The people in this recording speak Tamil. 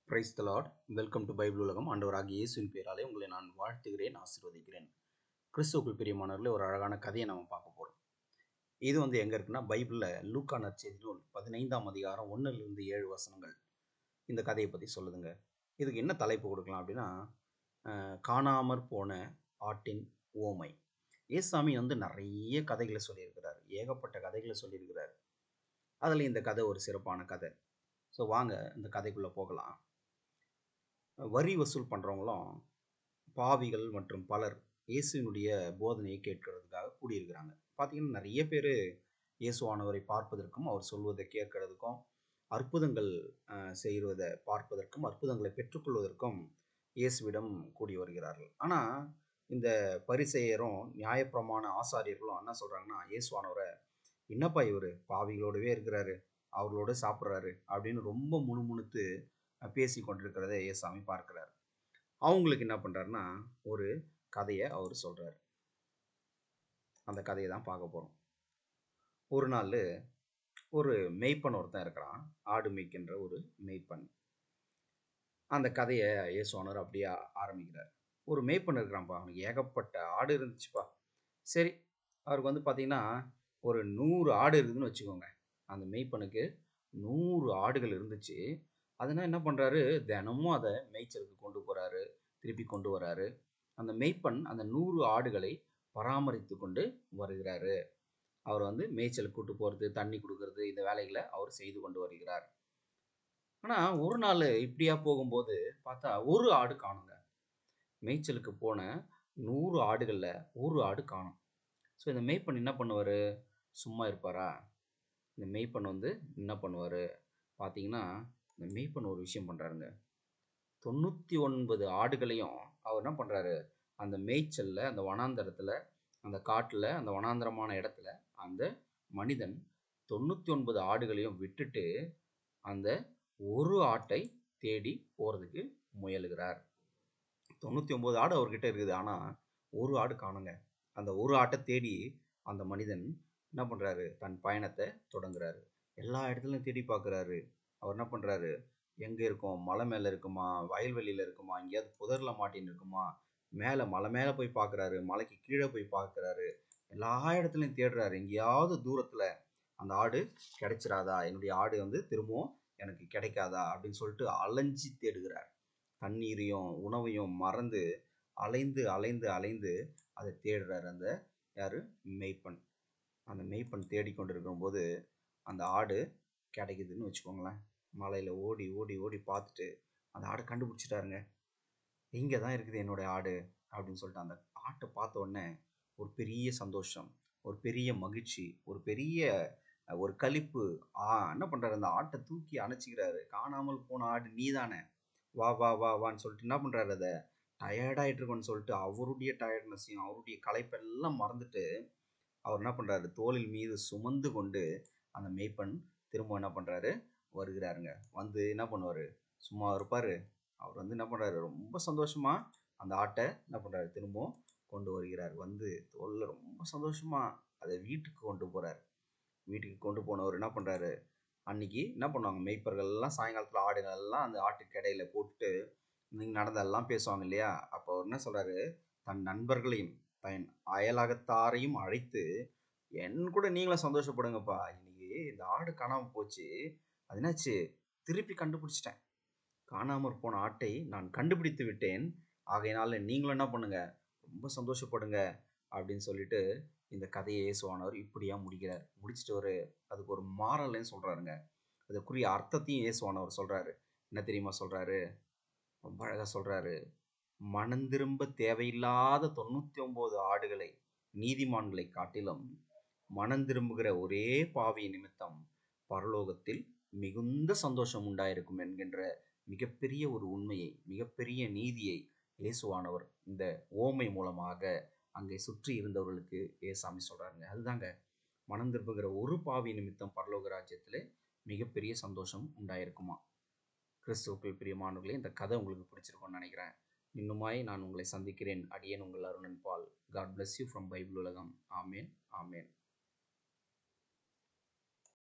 price the Lord welcome to Bible உலகம் ஆண்டவராகிய இயேசுவின் பேராலே உங்களை நான் வாழ்த்துகிறேன் ஆசீர்வதிக்கிறேன் கிறிஸ்துவுக்குள் பிரியமானவர்களே ஒரு அழகான கதையை நம்ம பார்க்க போகிறோம் இது வந்து எங்கே இருக்குன்னா பைபிளில் லூக்கா நற்செய்தி நூல் பதினைந்தாம் அதிகாரம் ஒன்றிலிருந்து ஏழு வசனங்கள் இந்த கதையை பற்றி சொல்லுதுங்க இதுக்கு என்ன தலைப்பு கொடுக்கலாம் அப்படின்னா அஹ், காணாமற் போன ஆட்டின் ஓமை ஏசாமி வந்து நிறைய கதைகளை சொல்லியிருக்கிறார் ஏகப்பட்ட கதைகளை சொல்லியிருக்கிறார் அதில் இந்த கதை ஒரு சிறப்பான கதை ஸோ வாங்க இந்த கதைக்குள்ளே போகலாம் வரி வசூல் பண்ணுறவங்களும் பாவிகள் மற்றும் பலர் இயேசுவினுடைய போதனையை கேட்கறதுக்காக கூடியிருக்கிறாங்க பார்த்தீங்கன்னா நிறைய பேர் இயேசுவானவரை பார்ப்பதற்கும் அவர் சொல்வதை கேட்கறதுக்கும் அற்புதங்கள் அஹ், செய்வதை பார்ப்பதற்கும் அற்புதங்களை பெற்றுக்கொள்வதற்கும் இயேசுவிடம் கூடி வருகிறார்கள் ஆனால் இந்த பரிசெயரும் நியாயப்பிரமாண ஆசாரியர்களும் என்ன சொல்கிறாங்கன்னா இயேசுவானவரை என்னப்பா இவர் பாவிகளோடவே இருக்கிறாரு அவர்களோட சாப்பிட்றாரு அப்படின்னு ரொம்ப முணுமுணுத்து அஹ், பேசி கொண்டிருக்கிறதை ஏசாமி பார்க்கிறார் அவங்களுக்கு என்ன பண்ணுறாருன்னா ஒரு கதையை அவர் சொல்கிறார் அந்த கதையை தான் பார்க்க போகிறோம் ஒரு நாள் ஒரு மெய்ப்பன் ஒருத்தன் இருக்கிறான் ஆடு மேய்க்கின்ற ஒரு மெய்ப்பன் அந்த கதையை இயேசுவானவர் அப்படியே ஆரம்பிக்கிறார் ஒரு மெய்ப்பன் இருக்கிறான்ப்பா அவனுக்கு ஏகப்பட்ட ஆடு இருந்துச்சுப்பா சரி அவருக்கு வந்து பார்த்தீங்கன்னா ஒரு நூறு ஆடு இருக்குதுன்னு வச்சுக்கோங்க அந்த மெய்ப்பனுக்கு நூறு ஆடுகள் இருந்துச்சு அதனால் என்ன பண்ணுறாரு தினமும் அதை மேய்ச்சலுக்கு கொண்டு போகிறாரு திருப்பி கொண்டு வராரு அந்த மெய்ப்பன் அந்த நூறு ஆடுகளை பராமரித்து கொண்டு வருகிறாரு அவர் வந்து மேய்ச்சலுக்கு கூட்டு போகிறது தண்ணி கொடுக்கறது இந்த வேலைகளை அவர் செய்து கொண்டு வருகிறார் ஆனால் ஒரு நாள் இப்படியா போகும்போது பார்த்தா ஒரு ஆடு காணுங்க மேய்ச்சலுக்கு போன நூறு ஆடுகளில் ஒரு ஆடு காணும் ஸோ இந்த மேய்ப்பன் என்ன பண்ணுவார் சும்மா இருப்பாரா இந்த மேய்ப்பன் வந்து என்ன பண்ணுவார் பார்த்தீங்கன்னா இந்த மேய்ப்பன் ஒரு விஷயம் பண்ணுறாருங்க தொண்ணூற்றி ஒன்பது ஆடுகளையும் அவர் என்ன பண்ணுறாரு அந்த மேய்ச்சலில் அந்த வனாந்தரத்தில் அந்த காட்டில் அந்த வனாந்தரமான இடத்துல அந்த மனிதன் தொண்ணூற்றி ஒன்பது ஆடுகளையும் விட்டுட்டு அந்த ஒரு ஆட்டை தேடி போகிறதுக்கு முயலுகிறார் தொண்ணூற்றி ஒம்பது ஆடு அவர்கிட்ட இருக்குது ஆனால் ஒரு ஆடு காணுங்க அந்த ஒரு ஆட்டை தேடி அந்த மனிதன் என்ன பண்ணுறாரு தன் பயணத்தை தொடங்குறாரு எல்லா இடத்துலையும் தேடி பார்க்குறாரு அவர் என்ன பண்ணுறாரு எங்கே இருக்கும் மலை மேலே இருக்குமா வயல்வெளியில் இருக்குமா எங்கேயாவது புதரில் மாட்டின்னு இருக்குமா மேலே மலை மேலே போய் பார்க்குறாரு மலைக்கு கீழே போய் பார்க்குறாரு எல்லா இடத்துலையும் தேடுறாரு எங்கேயாவது தூரத்தில் அந்த ஆடு கிடைச்சிராதா என்னுடைய ஆடு வந்து திரும்பவும் எனக்கு கிடைக்காதா அப்படின்னு சொல்லிட்டு அலைஞ்சி தேடுகிறார் தண்ணீரையும் உணவையும் மறந்து அலைந்து அலைந்து அலைந்து அதை தேடுறாரு அந்த யார் மெய்ப்பன் அந்த மெய்ப்பன் தேடிக்கொண்டு இருக்கும்போது அந்த ஆடு கிடைக்குதுன்னு வச்சுக்கோங்களேன் மலையில் ஓடி ஓடி ஓடி பார்த்துட்டு அந்த ஆடை கண்டுபிடிச்சிட்டாருங்க இங்கே தான் இருக்குது என்னுடைய ஆடு அப்படின்னு சொல்லிட்டு அந்த ஆட்டை பார்த்த உடனே ஒரு பெரிய சந்தோஷம் ஒரு பெரிய மகிழ்ச்சி ஒரு பெரிய அஹ், ஒரு களிப்பு ஆ என்ன பண்ணுறாரு அந்த ஆட்டை தூக்கி அணைச்சிக்கிறாரு காணாமல் போன ஆடு நீதானே வா வா வா வான்னு சொல்லிட்டு என்ன பண்ணுறாரு அதை டயர்டாயிட்டு இருக்கோன்னு சொல்லிட்டு அவருடைய டயர்ட்னஸையும் அவருடைய களைப்பெல்லாம் மறந்துட்டு அவர் என்ன பண்ணுறாரு தோளில் மீது சுமந்து கொண்டு அந்த மேய்ப்பன் திரும்ப என்ன பண்ணுறாரு வருகிறாருங்க வந்து என்ன பண்ணுவார் சும்மா இருப்பார் அவர் வந்து என்ன பண்ணுறாரு ரொம்ப சந்தோஷமா அந்த ஆட்டை என்ன பண்ணுறாரு திரும்பவும் கொண்டு வருகிறார் வந்து தோளில் ரொம்ப சந்தோஷமா அதை வீட்டுக்கு கொண்டு போகிறார் வீட்டுக்கு கொண்டு போனவர் என்ன பண்ணுறாரு அன்னைக்கு என்ன பண்ணுவாங்க மேய்ப்பர்கள் எல்லாம் சாயங்காலத்தில் ஆடுகள் எல்லாம் அந்த ஆட்டுக்கு இடையில போட்டுட்டு நீங்கள் நடந்ததெல்லாம் பேசுவாங்க இல்லையா அப்போ அவர் என்ன சொல்கிறாரு தன் நண்பர்களையும் தன் அயலகத்தாரையும் அழைத்து என் கூட நீங்களும் சந்தோஷப்படுங்கப்பா இன்னைக்கு இந்த ஆடு காணாமல் போச்சு அது என்னாச்சு திருப்பி கண்டுபிடிச்சிட்டேன் காணாமற் போன ஆட்டை நான் கண்டுபிடித்து விட்டேன் ஆகையினால நீங்களும் என்ன பண்ணுங்க ரொம்ப சந்தோஷப்படுங்க அப்படின்னு சொல்லிட்டு இந்த கதையை இயேசுவானவர் இப்படியா முடிக்கிறார் முடிச்சிட்டு ஒரு அதுக்கு ஒரு மாறலைன்னு சொல்றாருங்க அதுக்குரிய அர்த்தத்தையும் இயேசுவானவர் சொல்றாரு என்ன தெரியுமா சொல்றாரு ரொம்ப அழகா சொல்றாரு மனந்திரும்ப தேவையில்லாத தொண்ணூத்தி ஒன்பது ஆடுகளை நீதிமான்களை காட்டிலும் மனந்திரும்புகிற ஒரே பாவி நிமித்தம் பரலோகத்தில் மிகுந்த சந்தோஷம் உண்டாயிருக்கும் என்கின்ற மிகப்பெரிய ஒரு உண்மையை மிகப்பெரிய நீதியை இயேசுவானவர் இந்த ஓமை மூலமாக அங்கே சுற்றி இருந்தவர்களுக்கு ஏசாமி சொல்றாருங்க அதுதாங்க மனம் திரும்புகிற ஒரு பாவி நிமித்தம் பரலோக ராஜ்யத்திலே மிகப்பெரிய சந்தோஷம் உண்டாயிருக்குமா கிறிஸ்துவுக்குள் பிரியமானவர்களே இந்த கதை உங்களுக்கு பிடிச்சிருக்கும்னு நினைக்கிறேன் இன்னுமாய் நான் உங்களை சந்திக்கிறேன் அடியேன் உங்கள் Arunan Paul God bless you from Bible உலகம் ஆமேன் ஆமேன்